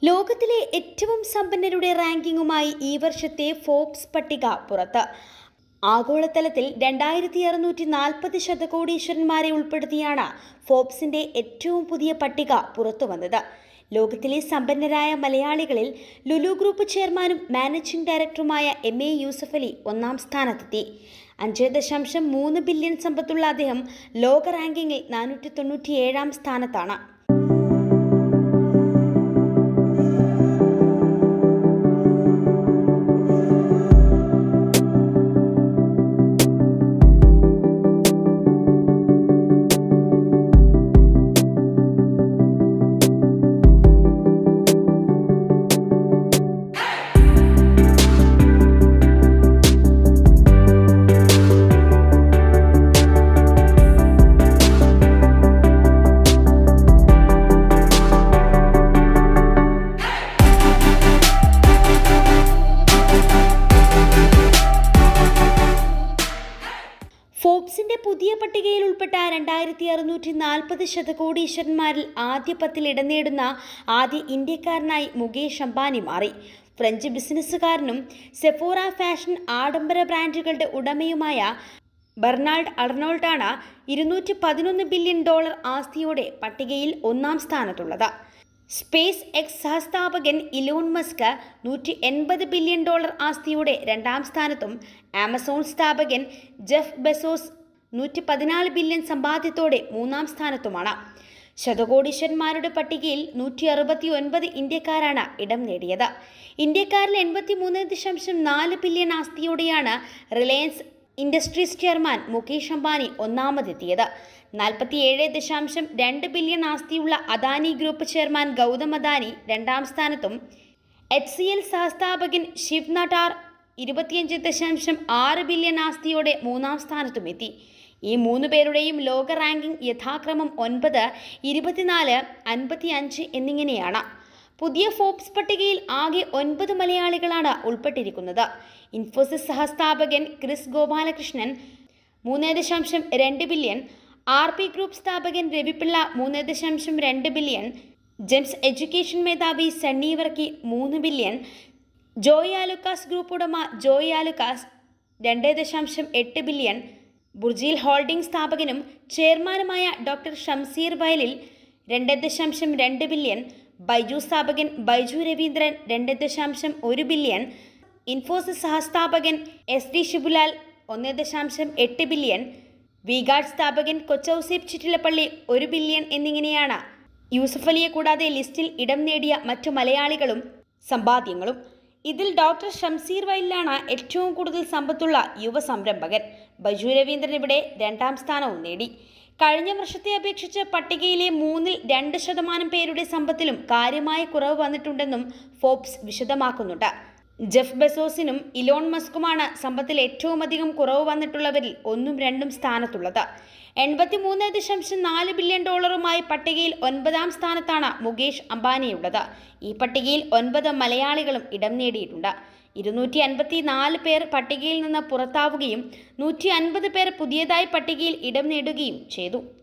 ലോകത്തിലെ ഏറ്റവും സമ്പന്നരുടെ റാങ്കിങ്ങുമായി ഈ വർഷത്തെ ഫോബ്സ് പട്ടിക പുറത്ത് ആഗോളതലത്തിൽ രണ്ടായിരത്തി അറുന്നൂറ്റി നാൽപ്പത് ശതകോടീശ്വരന്മാരെ ഉൾപ്പെടുത്തിയാണ് ഫോബ്സിന്റെ ഏറ്റവും പുതിയ പട്ടിക പുറത്തുവന്നത് ലോകത്തിലെ സമ്പന്നരായ മലയാളികളിൽ ലുലു ഗ്രൂപ്പ് ചെയർമാനും മാനേജിംഗ് ഡയറക്ടറുമായ എം എ യൂസഫ് അലി ഒന്നാം സ്ഥാനത്തെത്തി അഞ്ച് ദശാംശം മൂന്ന് ബില്യൺ സമ്പത്തുള്ള അദ്ദേഹം ലോക റാങ്കിങ്ങിൽ നാനൂറ്റി തൊണ്ണൂറ്റിയേഴാം സ്ഥാനത്താണ് ഫോബ്സിന്റെ പുതിയ പട്ടികയിൽ ഉൾപ്പെട്ട രണ്ടായിരത്തി അറുന്നൂറ്റി നാൽപ്പത് ശതകോടീശ്വരന്മാരിൽ ആദ്യ പത്തിൽ ഇടം നേടുന്ന ആദ്യ ഇന്ത്യക്കാരനായി മുകേഷ് അംബാനി മാറി ഫ്രഞ്ച് ബിസിനസ്സുകാരനും സെഫോറ ഫാഷൻ ആഡംബര ബ്രാൻഡുകളുടെ ഉടമയുമായ ബെർണാൾഡ് അർണോൾട്ടാണ് ഇരുന്നൂറ്റി പതിനൊന്ന് ബില്യൺ ഡോളർ ആസ്തിയോടെ പട്ടികയിൽ ഒന്നാം സ്ഥാനത്തുള്ളത് സ്പേസ് എക്സ് സഹസ്ഥാപകൻ ഇലോൺ മസ്ക് നൂറ്റി എൺപത് ബില്യൺ ഡോളർ ആസ്തിയോടെ രണ്ടാം സ്ഥാനത്തും ആമസോൺ സ്ഥാപകൻ ജെഫ് ബെസോസ് നൂറ്റി പതിനാല് ബില്യൺ സമ്പാദ്യത്തോടെ മൂന്നാം സ്ഥാനത്തുമാണ് ശതകോടീശ്വരന്മാരുടെ പട്ടികയിൽ നൂറ്റി അറുപത്തി ഒൻപത് ഇന്ത്യക്കാരാണ് ഇടം നേടിയത് ഇന്ത്യക്കാരിൽ എൺപത്തി മൂന്ന് ദശാംശം നാല് ബില്യൺ ആസ്തിയോടെയാണ് Reliance Industries chairman Mukesh Ambani ഒന്നാമതെത്തിയത് നാൽപ്പത്തിയേഴ് ദശാംശം രണ്ട് ബില്യൺ ആസ്തിയുള്ള അദാനി ഗ്രൂപ്പ് ചെയർമാൻ ഗൗതം അദാനി രണ്ടാം സ്ഥാനത്തും എച്ച് സി എൽ സഹസ്ഥാപകൻ ശിവ് നട്ടാർ ഇരുപത്തിയഞ്ച് ദശാംശം ആറ് ബില്യൺ ആസ്തിയോടെ മൂന്നാം സ്ഥാനത്തും എത്തി ഈ മൂന്ന് പേരുടെയും ലോക റാങ്കിംഗ് യഥാക്രമം ഒൻപത് ഇരുപത്തിനാല് അൻപത്തി അഞ്ച് എന്നിങ്ങനെയാണ് പുതിയ ഫോബ്സ് പട്ടികയിൽ ആകെ ഒൻപത് മലയാളികളാണ് ഉൾപ്പെട്ടിരിക്കുന്നത് ഇൻഫോസിസ് സഹസ്ഥാപകൻ ക്രിസ് ഗോപാലകൃഷ്ണൻ മൂന്ന് ദശാംശം രണ്ട് ബില്യൺ ആർ പി ഗ്രൂപ്പ് സ്ഥാപകൻ രവിപിള്ള മൂന്ന് ദശാംശം രണ്ട് ബില്യൺ ജെംസ് എഡ്യൂക്കേഷൻ മേധാവി സണ്ണി വർക്കി മൂന്ന് ബില്യൺ ജോയ് ആലുക്കാസ് ഗ്രൂപ്പ് ഉടമ ജോയ് ആലുക്കാസ് രണ്ട് ദശാംശം എട്ട് ബില്യൺ ബുർജിൽ ഹോൾഡിംഗ് സ്ഥാപകനും ചെയർമാനുമായ ഡോക്ടർ ഷംസീർ വയലിൽ രണ്ട് ദശാംശം രണ്ട് ബില്യൺ ബൈജു സ്ഥാപകൻ ബൈജു രവീന്ദ്രൻ രണ്ട് ദശാംശം ഒരു ബില്യൺ ഇൻഫോസിസ് സഹസ്ഥാപകൻ എസ് ഡി ഷിബുലാൽ ഒന്ന് ദശാംശം എട്ട് ബില്യൺ വിഗാർഡ് സ്ഥാപകൻ കൊച്ചൌസീബ് ചിറ്റിലപ്പള്ളി ഒരു ബില്യൺ എന്നിങ്ങനെയാണ് യൂസഫ് അലിയെ കൂടാതെ ലിസ്റ്റിൽ ഇടം നേടിയ മറ്റു മലയാളികളും സമ്പാദ്യങ്ങളും ഇതിൽ ഡോക്ടർ ഷംസീർ വയലിലാണ് ഏറ്റവും കൂടുതൽ സമ്പത്തുള്ള യുവ സംരംഭകൻ ബൈജു രവീന്ദ്രൻ ഇവിടെ രണ്ടാം സ്ഥാനവും നേടി കഴിഞ്ഞ വർഷത്തെ അപേക്ഷിച്ച് പട്ടികയിലെ മൂന്നിൽ രണ്ട് ശതമാനം പേരുടെ സമ്പത്തിലും കാര്യമായ കുറവ് വന്നിട്ടുണ്ടെന്നും ഫോബ്സ് വിശദമാക്കുന്നുണ്ട് ജെഫ് ബെസോസിനും ഇലോൺ മസ്കുമാണ് സമ്പത്തിൽ ഏറ്റവും അധികം കുറവ് വന്നിട്ടുള്ളവരിൽ ഒന്നും രണ്ടും സ്ഥാനത്തുള്ളത് എൺപത്തിമൂന്ന് ദശാംശം നാല് ബില്യൺ ഡോളറുമായി പട്ടികയിൽ ഒൻപതാം സ്ഥാനത്താണ് മുകേഷ് അംബാനിയുള്ളത് ഈ പട്ടികയിൽ ഒൻപത് മലയാളികളും ഇടം നേടിയിട്ടുണ്ട് ഇരുന്നൂറ്റി അൻപത്തി നാല് പേർ പട്ടികയിൽ നിന്ന് പുറത്താവുകയും നൂറ്റി അൻപത് പേർ പുതിയതായി പട്ടികയിൽ ഇടം നേടുകയും ചെയ്തു